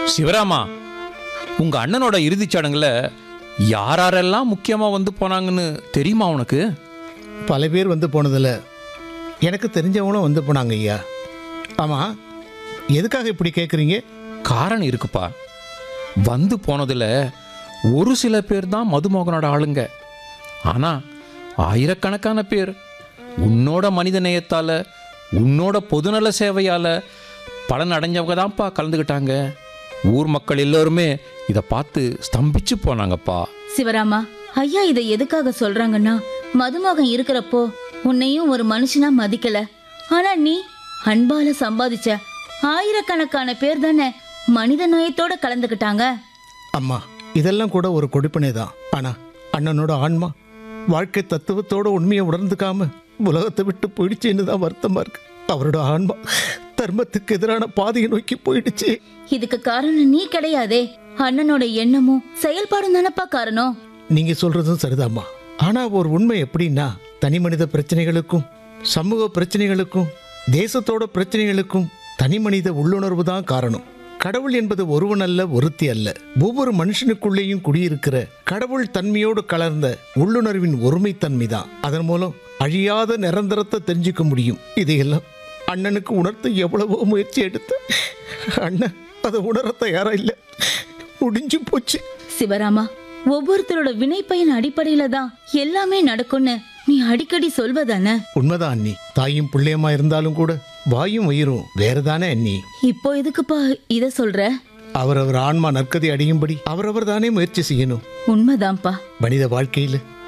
சிவராமா உங்க அண்ணனோட இறுதிச் சடங்குல யார் யாரெல்லாம் முக்கியமா வந்து போனாங்கன்னு தெரியுமா உனக்கு பல பேர் வந்து போனதில் எனக்கு தெரிஞ்சவங்களும் வந்து போனாங்க ஐயா ஆமாம் எதுக்காக இப்படி கேட்குறீங்க காரணம் இருக்குப்பா வந்து போனதுல ஒரு சில பேர் தான் மதுமோகனோட ஆளுங்க ஆனா ஆயிரக்கணக்கான பேர் உன்னோட மனித நேயத்தால உன்னோட பொதுநல சேவையால பலன் அடைஞ்சவங்க தான்ப்பா கலந்துக்கிட்டாங்க ஊர் மக்கள் எல்லோருமே இதை பார்த்து ஸ்தம்பிச்சு போனாங்கப்பா சிவராமா ஐயா இதை எதுக்காக சொல்றாங்கன்னா மதுமகன் இருக்கிறப்போ உன்னையும் ஒரு மனுஷனா மதிக்கல ஆனா நீ அன்பால சம்பாதிச்ச ஆயிரக்கணக்கான பேர் தானே மனித நேயத்தோட கலந்துக்கிட்டாங்க அம்மா இதெல்லாம் கூட ஒரு கொடுப்பினை தான் ஆனா அண்ணனோட ஆன்மா வாழ்க்கை தத்துவத்தோட உண்மையை உணர்ந்துக்காம உலகத்தை விட்டு போயிடுச்சேன்னு தான் வருத்தமா இருக்கு அவரோட ஆன்மா தர்மத்துக்கு எதிரான பாதையை நோக்கி போயிடுச்சு இதுக்கு காரணம் நீ கிடையாதே அண்ணனோட எண்ணமும் செயல்பாடும் தானப்பா காரணம் நீங்க சொல்றதும் சரிதாம்மா ஆனா ஒரு உண்மை எப்படின்னா தனி மனித பிரச்சனைகளுக்கும் சமூக பிரச்சனைகளுக்கும் தேசத்தோட பிரச்சனைகளுக்கும் தனி மனித உள்ளுணர்வு தான் காரணம் கடவுள் என்பது ஒருவன் அல்ல ஒருத்தி அல்ல ஒவ்வொரு மனுஷனுக்குள்ளேயும் குடியிருக்கிற கடவுள் தன்மையோடு கலர்ந்த உள்ளுணர்வின் ஒருமைத்தன்மை தான் அதன் மூலம் அழியாத நிரந்தரத்தை தெரிஞ்சுக்க முடியும் இதையெல்லாம் அண்ணனுக்கு உணர்த்த எவ்வளவோ முயற்சி எடுத்து அண்ணன் அதை உணர தயாரா இல்லை முடிஞ்சு போச்சு சிவராமா ஒவ்வொருத்தரோட வினைப்பயன் அடிப்படையில தான் எல்லாமே நடக்கும்னு நீ அடிக்கடி சொல்வதானே உண்மைதான் அண்ணி தாயும் பிள்ளையமா இருந்தாலும் கூட வாயும் உயிரும் வேறதானே அண்ணி இப்போ எதுக்குப்பா இத சொல்ற அவரவர் ஆன்மா நற்கதி அடையும்படி அவரவர் தானே முயற்சி செய்யணும் உண்மைதான்ப்பா மனித வாழ்க்கையில